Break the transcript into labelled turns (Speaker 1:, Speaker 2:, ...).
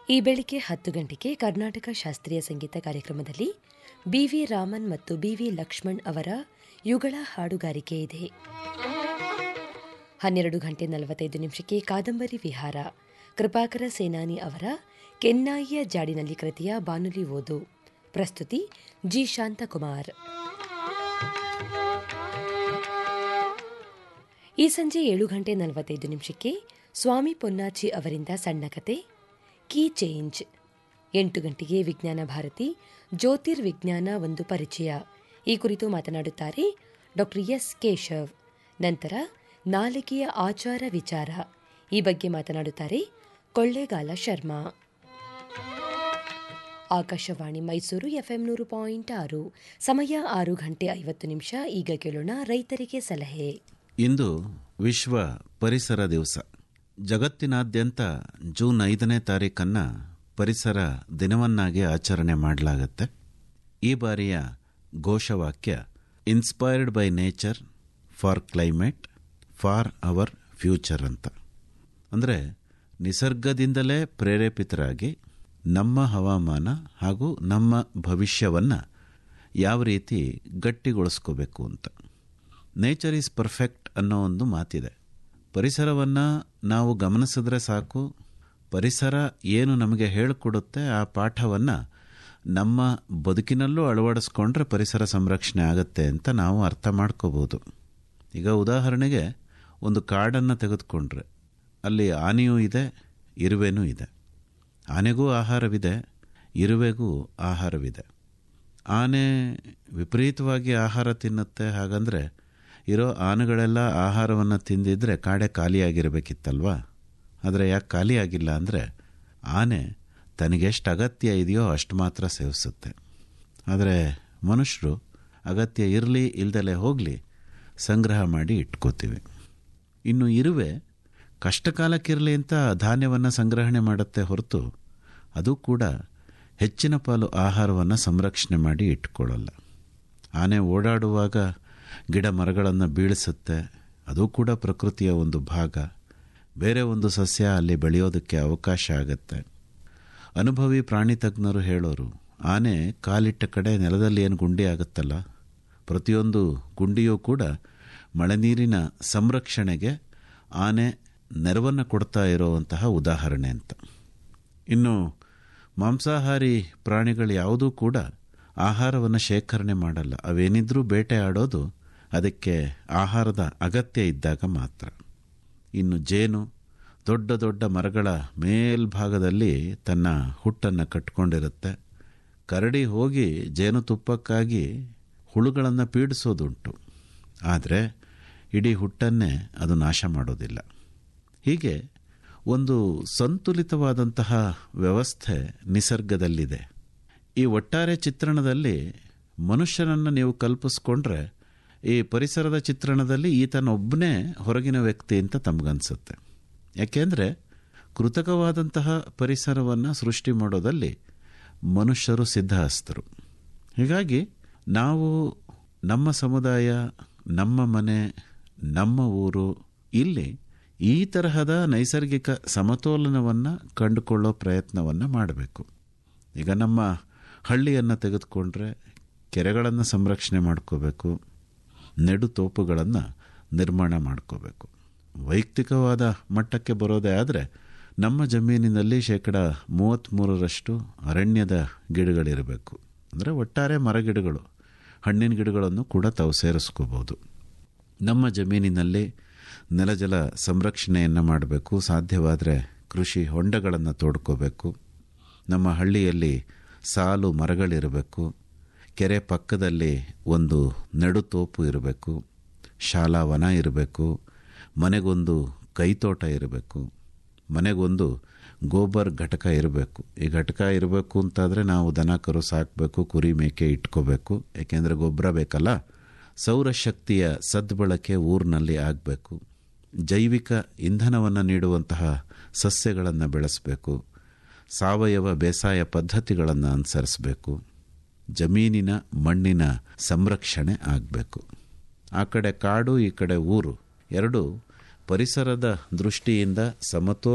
Speaker 1: ಈ ಬೆಳಿಗ್ಗೆ ಹತ್ತು ಗಂಟೆಗೆ ಕರ್ನಾಟಕ ಶಾಸ್ತ್ರೀಯ ಸಂಗೀತ ಕಾರ್ಯಕ್ರಮದಲ್ಲಿ ಬಿವಿ ರಾಮನ್ ಮತ್ತು ಬಿವಿ ಲಕ್ಷ್ಮಣ್ ಅವರ ಯುಗಳ ಹಾಡುಗಾರಿಕೆ ಇದೆ ಹನ್ನೆರಡು ಗಂಟೆ ನಲವತ್ತೈದು ನಿಮಿಷಕ್ಕೆ ಕಾದಂಬರಿ ವಿಹಾರ ಕೃಪಾಕರ ಸೇನಾನಿ ಅವರ ಕೆನ್ನಾಯಿಯ ಜಾಡಿನಲ್ಲಿ ಕೃತಿಯ ಬಾನುಲಿ ಓದು ಪ್ರಸ್ತುತಿ ಜಿ ಶಾಂತಕುಮಾರ್ ಈ ಸಂಜೆ ಏಳು ಗಂಟೆ ನಲವತ್ತೈದು ನಿಮಿಷಕ್ಕೆ ಸ್ವಾಮಿ ಪೊನ್ನಾಚಿ ಅವರಿಂದ ಸಣ್ಣ ಕತೆ ಕೀ ಚೇಂಜ್ ಎಂಟು ಗಂಟೆಗೆ ವಿಜ್ಞಾನ ಭಾರತಿ ಜ್ಯೋತಿರ್ವಿಜ್ಞಾನ ಒಂದು ಪರಿಚಯ ಈ ಕುರಿತು ಮಾತನಾಡುತ್ತಾರೆ ಡಾಕ್ಟರ್ ಎಸ್ ಕೇಶವ್ ನಂತರ ನಾಲಿಗೆಯ ಆಚಾರ ವಿಚಾರ ಈ ಬಗ್ಗೆ ಮಾತನಾಡುತ್ತಾರೆ ಕೊಳ್ಳೇಗಾಲ ಶರ್ಮಾ ಆಕಾಶವಾಣಿ ಮೈಸೂರು ಎಫ್ಎಂ ನೂರು ಪಾಯಿಂಟ್ ಆರು ಸಮಯ ಆರು ಗಂಟೆ ಐವತ್ತು ನಿಮಿಷ ಈಗ ಕೇಳೋಣ ರೈತರಿಗೆ ಸಲಹೆ
Speaker 2: ಇಂದು ವಿಶ್ವ ಪರಿಸರ ದಿವಸ ಜಗತ್ತಿನಾದ್ಯಂತ ಜೂನ್ ಐದನೇ ತಾರೀಕನ್ನ ಪರಿಸರ ದಿನವನ್ನಾಗಿ ಆಚರಣೆ ಮಾಡಲಾಗುತ್ತೆ ಈ ಬಾರಿಯ ಘೋಷವಾಕ್ಯ inspired by nature for climate for our future ಅಂತ ಅಂದರೆ ನಿಸರ್ಗದಿಂದಲೇ ಪ್ರೇರೇಪಿತರಾಗಿ ನಮ್ಮ ಹವಾಮಾನ ಹಾಗೂ ನಮ್ಮ ಭವಿಷ್ಯವನ್ನು ಯಾವ ರೀತಿ ಗಟ್ಟಿಗೊಳಿಸ್ಕೋಬೇಕು ಅಂತ ನೇಚರ್ ಈಸ್ ಪರ್ಫೆಕ್ಟ್ ಅನ್ನೋ ಒಂದು ಮಾತಿದೆ ಪರಿಸರವನ್ನು ನಾವು ಗಮನಿಸಿದ್ರೆ ಸಾಕು ಪರಿಸರ ಏನು ನಮಗೆ ಹೇಳಿಕೊಡುತ್ತೆ ಆ ಪಾಠವನ್ನು ನಮ್ಮ ಬದುಕಿನಲ್ಲೂ ಅಳವಡಿಸ್ಕೊಂಡ್ರೆ ಪರಿಸರ ಸಂರಕ್ಷಣೆ ಆಗುತ್ತೆ ಅಂತ ನಾವು ಅರ್ಥ ಮಾಡ್ಕೋಬೋದು ಈಗ ಉದಾಹರಣೆಗೆ ಒಂದು ಕಾಡನ್ನು ತೆಗೆದುಕೊಂಡ್ರೆ ಅಲ್ಲಿ ಆನೆಯೂ ಇದೆ ಇರುವೆನೂ ಇದೆ ಆನೆಗೂ ಆಹಾರವಿದೆ ಇರುವೆಗೂ ಆಹಾರವಿದೆ ಆನೆ ವಿಪರೀತವಾಗಿ ಆಹಾರ ತಿನ್ನುತ್ತೆ ಹಾಗಂದರೆ ಇರೋ ಆನೆಗಳೆಲ್ಲ ಆಹಾರವನ್ನು ತಿಂದಿದ್ರೆ ಕಾಡೆ ಖಾಲಿಯಾಗಿರಬೇಕಿತ್ತಲ್ವಾ ಆದರೆ ಯಾಕೆ ಖಾಲಿಯಾಗಿಲ್ಲ ಅಂದರೆ ಆನೆ ತನಗೆಷ್ಟು ಅಗತ್ಯ ಇದೆಯೋ ಅಷ್ಟು ಮಾತ್ರ ಸೇವಿಸುತ್ತೆ ಆದರೆ ಮನುಷ್ಯರು ಅಗತ್ಯ ಇರಲಿ ಇಲ್ದಲೇ ಹೋಗಲಿ ಸಂಗ್ರಹ ಮಾಡಿ ಇಟ್ಕೋತೀವಿ ಇನ್ನು ಇರುವೆ ಕಷ್ಟಕಾಲಕ್ಕಿರಲಿ ಅಂತ ಧಾನ್ಯವನ್ನು ಸಂಗ್ರಹಣೆ ಮಾಡುತ್ತೆ ಹೊರತು ಅದು ಕೂಡ ಹೆಚ್ಚಿನ ಪಾಲು ಆಹಾರವನ್ನು ಸಂರಕ್ಷಣೆ ಮಾಡಿ ಇಟ್ಕೊಳ್ಳಲ್ಲ ಆನೆ ಓಡಾಡುವಾಗ ಗಿಡ ಮರಗಳನ್ನು ಬೀಳಿಸುತ್ತೆ ಅದು ಕೂಡ ಪ್ರಕೃತಿಯ ಒಂದು ಭಾಗ ಬೇರೆ ಒಂದು ಸಸ್ಯ ಅಲ್ಲಿ ಬೆಳೆಯೋದಕ್ಕೆ ಅವಕಾಶ ಆಗುತ್ತೆ ಅನುಭವಿ ಪ್ರಾಣಿ ತಜ್ಞರು ಹೇಳೋರು ಆನೆ ಕಾಲಿಟ್ಟ ಕಡೆ ನೆಲದಲ್ಲಿ ಏನು ಗುಂಡಿ ಆಗುತ್ತಲ್ಲ ಪ್ರತಿಯೊಂದು ಗುಂಡಿಯೂ ಕೂಡ ಮಳೆ ನೀರಿನ ಸಂರಕ್ಷಣೆಗೆ ಆನೆ ನೆರವನ್ನು ಕೊಡ್ತಾ ಇರೋವಂತಹ ಉದಾಹರಣೆ ಅಂತ ಇನ್ನು ಮಾಂಸಾಹಾರಿ ಪ್ರಾಣಿಗಳು ಯಾವುದೂ ಕೂಡ ಆಹಾರವನ್ನು ಶೇಖರಣೆ ಮಾಡಲ್ಲ ಅವೇನಿದ್ರೂ ಬೇಟೆ ಆಡೋದು ಅದಕ್ಕೆ ಆಹಾರದ ಅಗತ್ಯ ಇದ್ದಾಗ ಮಾತ್ರ ಇನ್ನು ಜೇನು ದೊಡ್ಡ ದೊಡ್ಡ ಮರಗಳ ಮೇಲ್ಭಾಗದಲ್ಲಿ ತನ್ನ ಹುಟ್ಟನ್ನು ಕಟ್ಕೊಂಡಿರುತ್ತೆ ಕರಡಿ ಹೋಗಿ ಜೇನುತುಪ್ಪಕ್ಕಾಗಿ ಹುಳುಗಳನ್ನು ಪೀಡಿಸೋದುಂಟು ಆದರೆ ಇಡೀ ಹುಟ್ಟನ್ನೇ ಅದು ನಾಶ ಮಾಡೋದಿಲ್ಲ ಹೀಗೆ ಒಂದು ಸಂತುಲಿತವಾದಂತಹ ವ್ಯವಸ್ಥೆ ನಿಸರ್ಗದಲ್ಲಿದೆ ಈ ಒಟ್ಟಾರೆ ಚಿತ್ರಣದಲ್ಲಿ ಮನುಷ್ಯನನ್ನು ನೀವು ಕಲ್ಪಿಸ್ಕೊಂಡ್ರೆ ಈ ಪರಿಸರದ ಚಿತ್ರಣದಲ್ಲಿ ಈತನೊಬ್ಬನೇ ಹೊರಗಿನ ವ್ಯಕ್ತಿ ಅಂತ ತಮಗನ್ಸುತ್ತೆ ಯಾಕೆಂದರೆ ಕೃತಕವಾದಂತಹ ಪರಿಸರವನ್ನು ಸೃಷ್ಟಿ ಮಾಡೋದಲ್ಲಿ ಮನುಷ್ಯರು ಸಿದ್ಧಹಸ್ತರು ಹೀಗಾಗಿ ನಾವು ನಮ್ಮ ಸಮುದಾಯ ನಮ್ಮ ಮನೆ ನಮ್ಮ ಊರು ಇಲ್ಲಿ ಈ ತರಹದ ನೈಸರ್ಗಿಕ ಸಮತೋಲನವನ್ನು ಕಂಡುಕೊಳ್ಳೋ ಪ್ರಯತ್ನವನ್ನು ಮಾಡಬೇಕು ಈಗ ನಮ್ಮ ಹಳ್ಳಿಯನ್ನು ತೆಗೆದುಕೊಂಡ್ರೆ ಕೆರೆಗಳನ್ನು ಸಂರಕ್ಷಣೆ ಮಾಡ್ಕೋಬೇಕು ನೆಡು ತೋಪುಗಳನ್ನು ನಿರ್ಮಾಣ ಮಾಡ್ಕೋಬೇಕು ವೈಯಕ್ತಿಕವಾದ ಮಟ್ಟಕ್ಕೆ ಬರೋದೇ ಆದರೆ ನಮ್ಮ ಜಮೀನಿನಲ್ಲಿ ಶೇಕಡ ಮೂವತ್ತ್ಮೂರರಷ್ಟು ಅರಣ್ಯದ ಗಿಡಗಳಿರಬೇಕು ಅಂದರೆ ಒಟ್ಟಾರೆ ಮರಗಿಡಗಳು ಹಣ್ಣಿನ ಗಿಡಗಳನ್ನು ಕೂಡ ತಾವು ಸೇರಿಸ್ಕೋಬೋದು ನಮ್ಮ ಜಮೀನಿನಲ್ಲಿ ನೆಲಜಲ ಸಂರಕ್ಷಣೆಯನ್ನು ಮಾಡಬೇಕು ಸಾಧ್ಯವಾದರೆ ಕೃಷಿ ಹೊಂಡಗಳನ್ನು ತೋಡ್ಕೋಬೇಕು ನಮ್ಮ ಹಳ್ಳಿಯಲ್ಲಿ ಸಾಲು ಮರಗಳಿರಬೇಕು ಕೆರೆ ಪಕ್ಕದಲ್ಲಿ ಒಂದು ನೆಡುತೋಪು ಇರಬೇಕು ಶಾಲಾ ವನ ಇರಬೇಕು ಮನೆಗೊಂದು ಕೈತೋಟ ಇರಬೇಕು ಮನೆಗೊಂದು ಗೋಬರ್ ಘಟಕ ಇರಬೇಕು ಈ ಘಟಕ ಇರಬೇಕು ಅಂತಾದರೆ ನಾವು ದನ ಕರು ಸಾಕಬೇಕು ಕುರಿ ಮೇಕೆ ಇಟ್ಕೋಬೇಕು ಏಕೆಂದರೆ ಗೊಬ್ಬರ ಬೇಕಲ್ಲ ಸೌರಶಕ್ತಿಯ ಸದ್ಬಳಕೆ ಊರಿನಲ್ಲಿ ಆಗಬೇಕು ಜೈವಿಕ ಇಂಧನವನ್ನು ನೀಡುವಂತಹ ಸಸ್ಯಗಳನ್ನು ಬೆಳೆಸಬೇಕು ಸಾವಯವ ಬೇಸಾಯ ಪದ್ಧತಿಗಳನ್ನು ಅನುಸರಿಸಬೇಕು ಜಮೀನಿನ ಮಣ್ಣಿನ ಸಂರಕ್ಷಣೆ ಆಗಬೇಕು ಆ ಕಡೆ ಕಾಡು ಈ ಕಡೆ ಊರು ಎರಡು ಪರಿಸರದ ದೃಷ್ಟಿಯಿಂದ ಸಮತೋ